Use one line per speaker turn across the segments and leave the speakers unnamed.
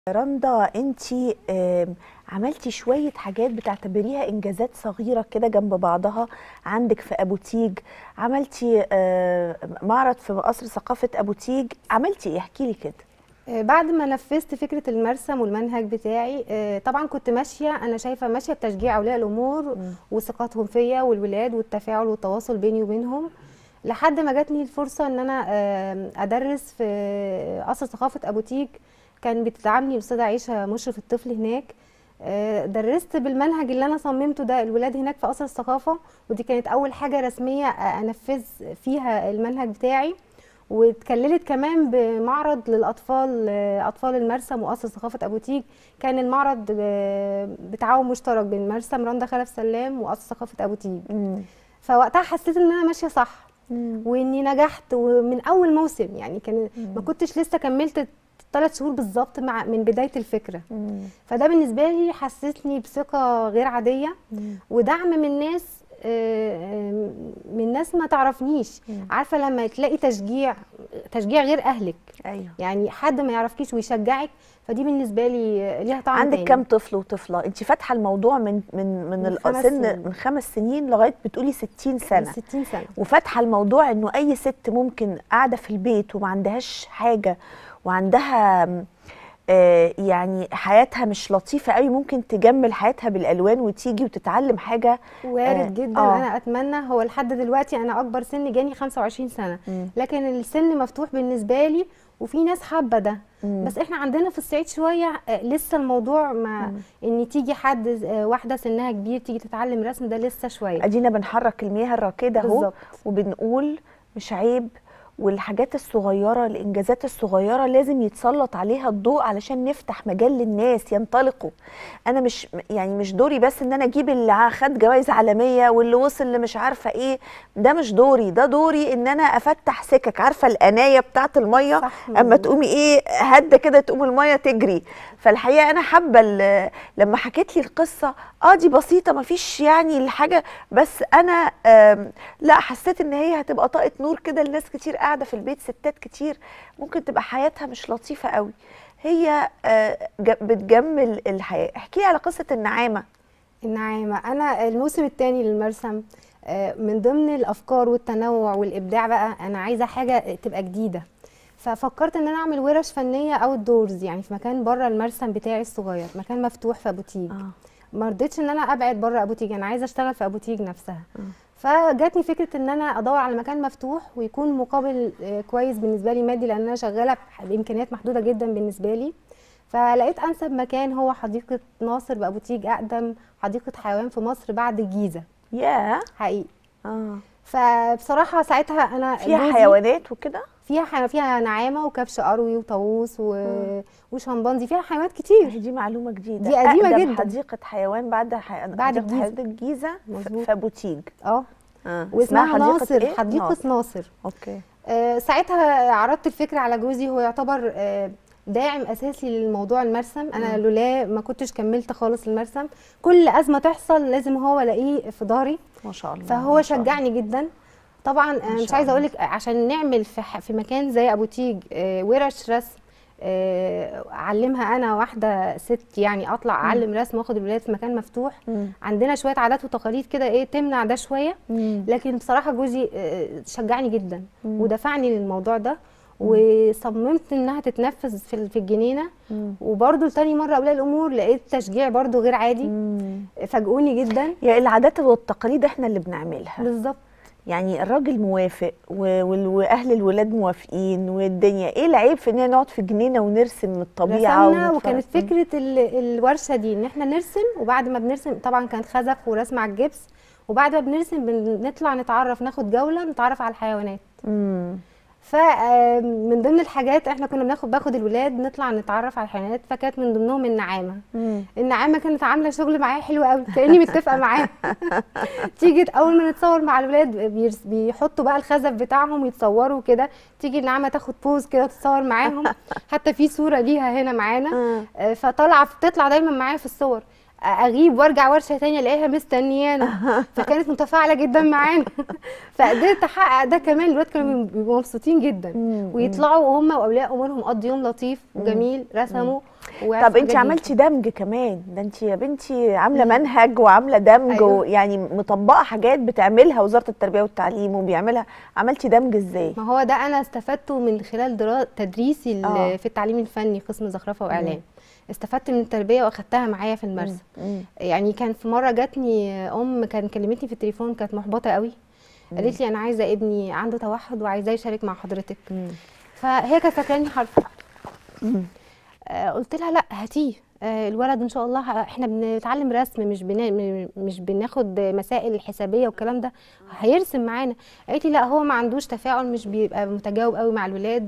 رندا انت عملتي شويه حاجات بتعتبريها انجازات صغيره كده جنب بعضها عندك في ابو تيج عملتي آه، معرض في قصر ثقافه ابو تيج عملتي ايه احكي لي كده
آه، بعد ما نفذت فكره المرسم والمنهج بتاعي آه، طبعا كنت ماشيه انا شايفه ماشيه بتشجيع اولياء الامور وثقتهم فيا والولاد والتفاعل والتواصل بيني وبينهم لحد ما جاتني الفرصه ان انا آه، ادرس في قصر ثقافه ابو تيج كان بتدعمني الاستاذه عائشه مشرف الطفل هناك آه، درست بالمنهج اللي انا صممته ده الولاد هناك في قصر الثقافه ودي كانت اول حاجه رسميه آه، انفذ فيها المنهج بتاعي واتكللت كمان بمعرض للاطفال آه، اطفال المرسم وقصر ثقافه ابو تيج كان المعرض آه، بتعاون مشترك بين مرسم رندا خلف سلام وقصر ثقافه ابو تيج فوقتها حسيت ان انا ماشيه صح واني نجحت ومن اول موسم يعني كان ما كنتش لسه كملت ثلاث شهور بالظبط مع من بدايه الفكره فده بالنسبه لي حسسني بثقه غير عاديه ودعم من ناس آه، آه، من ناس ما تعرفنيش عارفه لما تلاقي تشجيع تشجيع غير اهلك
ايوه
يعني حد ما يعرفكيش ويشجعك فدي بالنسبه لي ليها طعم
عندك
تاني.
كام طفل وطفله انت فاتحه الموضوع من من من,
من خمس
السن
سنين.
من خمس سنين لغايه بتقولي 60 سنه
60 سنه
وفاتحه الموضوع انه اي ست ممكن قاعده في البيت وما عندهاش حاجه وعندها م، آه، يعني حياتها مش لطيفه قوي ممكن تجمل حياتها بالالوان وتيجي وتتعلم حاجه
وارد
آه،
جدا
آه.
انا اتمنى هو لحد دلوقتي انا اكبر سن جاني 25 سنه
مم.
لكن السن مفتوح بالنسبه لي وفي ناس حابه ده
مم.
بس احنا عندنا في الصعيد شويه آه، لسه الموضوع ما ان تيجي حد آه، واحده سنها كبير تيجي تتعلم رسم ده لسه شويه
ادينا بنحرك المياه الراكده اهو
بالظبط.
وبنقول مش عيب والحاجات الصغيرة الإنجازات الصغيرة لازم يتسلط عليها الضوء علشان نفتح مجال للناس ينطلقوا أنا مش يعني مش دوري بس إن أنا أجيب اللي ع- خد جوائز عالمية واللي وصل اللي مش عارفة إيه ده مش دوري ده دوري إن أنا أفتح سكك عارفة القناية بتاعت المية
صح،
أما
مظبوط.
تقومي إيه هدة كده تقوم المية تجري فالحقيقة أنا حابة ال- لما حكيت لي القصة اه دي بسيطة مفيش يعني الحاجة بس أنا آم، لا حسيت ان هي هتبقى طاقه نور كده لناس كتير قاعده في البيت ستات كتير ممكن تبقى حياتها مش لطيفه قوي هي آه، ج- بتجمل الحياه احكي لي على قصه النعامه
النعامة أنا الموسم الثاني للمرسم آه، من ضمن الأفكار والتنوع والإبداع بقى أنا عايزة حاجة تبقى جديدة ففكرت ان انا اعمل ورش فنيه اوت دورز يعني في مكان بره المرسم بتاعي الصغير مكان مفتوح في ابو تيج
اه
ما رضيتش ان انا ابعد بره ابو تيج انا عايزه اشتغل في ابو تيج نفسها فجاتني فكره ان انا ادور على مكان مفتوح ويكون مقابل آه، كويس بالنسبه لي مادي لان انا شغاله بح- بامكانيات محدوده جدا بالنسبه لي فلقيت انسب مكان هو حديقه ناصر بابو تيج اقدم حديقه حيوان في مصر بعد الجيزه
يا
حقيقي
اه
فبصراحه ساعتها انا
فيها
جوزي-
حيوانات وكده
فيها ح... فيها نعامه وكبش قروي وطاووس و... وشمبانزي فيها حيوانات كتير
دي معلومه جديده
دي قديمة
أقدم
جدا.
حديقه حيوان بعد حي...
بعد
حديقة
الجيزة.
حيوان الجيزه ف-
مظبوط.
في بوتيج
اه
اه
واسمها ناصر
إيه؟
حديقه
ناصر.
ناصر
اوكي
آه ساعتها عرضت الفكره على جوزي هو يعتبر آه داعم اساسي للموضوع المرسم انا لولا ما كنتش كملت خالص المرسم كل ازمه تحصل لازم هو الاقيه في ظهري
ما شاء الله
فهو
ما شاء الله.
شجعني جدا طبعا آه، مش
شاء
عايزه
الله.
اقول لك عشان نعمل في ح- في مكان زي ابو تيج آه، ورش رسم آه، اعلمها انا واحده ست يعني اطلع اعلم رسم واخد الولاد في مكان مفتوح
مم.
عندنا شويه عادات وتقاليد كده ايه تمنع ده شويه
مم.
لكن بصراحه جوزي آه، شجعني جدا
مم.
ودفعني للموضوع ده وصممت انها تتنفذ في في الجنينه
مم.
وبرده تاني مره اولياء الامور لقيت تشجيع برده غير عادي
مم.
فاجئوني جدا
يا العادات والتقاليد احنا اللي بنعملها
بالظبط
يعني الراجل موافق و- وال- واهل الولاد موافقين والدنيا ايه العيب في ان نقعد في جنينه ونرسم الطبيعه
رسمنا
ونتفرج؟
وكانت فكره ال- الورشه دي ان احنا نرسم وبعد ما بنرسم طبعا كانت خزف ورسم على الجبس وبعد ما بنرسم بنطلع نتعرف ناخد جوله نتعرف على الحيوانات
مم.
فمن ضمن الحاجات احنا كنا بناخد باخد الولاد نطلع نتعرف على الحيوانات فكانت من ضمنهم النعامه
مم.
النعامه كانت عامله شغل معايا حلو قوي كاني متفقه معاها تيجي اول ما نتصور مع الولاد بيرس- بيحطوا بقى الخزف بتاعهم ويتصوروا كده تيجي النعامه تاخد بوز كده وتتصور معاهم حتى في صوره ليها هنا معانا
آه.
آه، فطالعه بتطلع دايما معايا في الصور اغيب وارجع ورشه تانية الاقيها مستنيانا فكانت متفاعله جدا معانا فقدرت احقق ده كمان الولاد كانوا بيبقوا مبسوطين جدا
مم.
ويطلعوا وهم واولياء امورهم قضوا يوم لطيف وجميل رسموا وعرفوا
طب انت
حاجات
عملتي دمج كمان ده انت يا بنتي عامله منهج وعامله دمج
أيوة.
أيوة. يعني مطبقه حاجات بتعملها وزاره التربيه والتعليم وبيعملها عملتي دمج ازاي
ما هو ده انا استفدته من خلال درا... تدريسي ال-
آه.
في التعليم الفني قسم زخرفه واعلام استفدت من التربيه واخدتها معايا في المرسى
مم.
يعني كان في مره جاتني ام كان كلمتني في التليفون كانت محبطه قوي قالت لي انا عايزه ابني عنده توحد وعايزاه يشارك مع حضرتك
مم.
فهي كانت فاكراني حرف
مم.
آه، قلت لها لا هاتيه آه، الولد ان شاء الله ه- احنا بنتعلم رسم مش بنا م- مش بناخد مسائل حسابيه والكلام ده هيرسم معانا قالت لي لا هو ما عندوش تفاعل مش بيبقى متجاوب قوي مع الولاد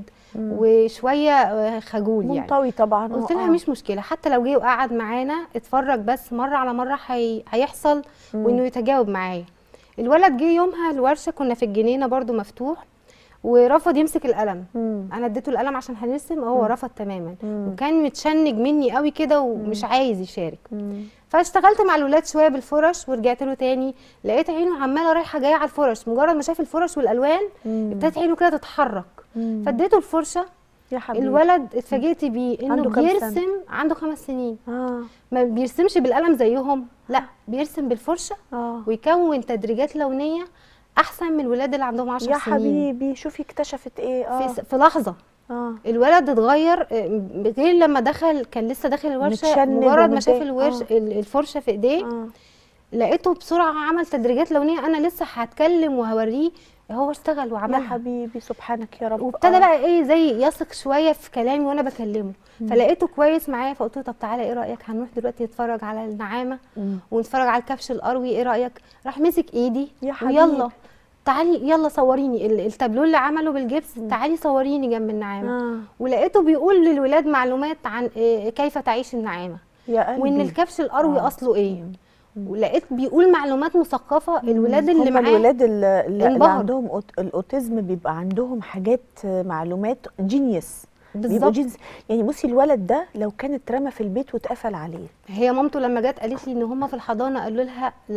وشويه آه، خجول يعني
منطوي طبعا
قلت
آه.
لها مش مشكله حتى لو جه وقعد معانا اتفرج بس مره على مره هي... هيحصل وانه يتجاوب معايا الولد جه يومها الورشه كنا في الجنينه برضو مفتوح ورفض يمسك القلم
مم.
انا اديته القلم عشان هنرسم هو رفض تماما
مم.
وكان متشنج مني قوي كده ومش عايز يشارك
مم.
فاشتغلت مع الولاد شويه بالفرش ورجعت له تاني لقيت عينه عماله رايحه جايه على الفرش مجرد ما شاف الفرش والالوان
مم.
ابتدت عينه كده تتحرك
مم.
فاديته الفرشه
يا حبيبي
الولد اتفاجئت بيه انه
عنده كام سنة؟
بيرسم عنده خمس سنين
اه
ما بيرسمش بالقلم زيهم لا بيرسم بالفرشه
اه
ويكون تدريجات لونيه احسن من الولاد اللي عندهم 10
يا
سنين
حبيبي شوفي اكتشفت ايه اه
في, في لحظه
اه
الولد اتغير آه، غير لما دخل كان لسه داخل الورشه
متشنج
مجرد ما شاف
ومتضايق.
الورش
آه.
ال- الفرشه في ايديه
اه
لقيته بسرعه عمل تدريجات لونيه انا لسه هتكلم وهوريه هو اشتغل
يا
وعملها
حبيبي سبحانك يا رب
وابتدى
آه.
بقى ايه زي يثق شويه في كلامي وانا بكلمه فلقيته كويس معايا فقلت له طب تعالى ايه رايك هنروح دلوقتي نتفرج على النعامه
مم.
ونتفرج على الكبش القروي ايه رايك راح مسك ايدي
يا حبيبي.
ويلا تعالي يلا صوريني ال- التابلو اللي عمله بالجبس تعالي صوريني جنب النعامه
آه.
ولقيته بيقول للولاد معلومات عن إيه كيف تعيش النعامه
يا قلبي
وان الكبش القروي
آه.
اصله ايه ولقيت بيقول معلومات مثقفه الولاد اللي
هم
معاه
الولاد اللي, اللي
انبهر.
عندهم أوت- الاوتيزم بيبقى عندهم حاجات آه، معلومات جينيوس بيبقوا
بالظبط
جينيوس يعني بصي الولد ده لو كان اترمى في البيت واتقفل عليه
هي مامته لما جت قالت لي ان هم في الحضانه قالوا لها لا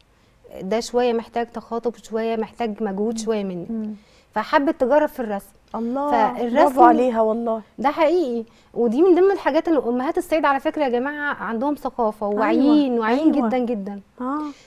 ده شويه محتاج تخاطب شويه محتاج مجهود شويه منك فحبت تجرب في الرسم
الله
فالرسم-
برافو عليها والله
ده حقيقي ودي من ضمن الحاجات اللي امهات الصعيد على فكره يا جماعه عندهم ثقافه وواعيين واعيين
أيوة.
جدا جدا
اه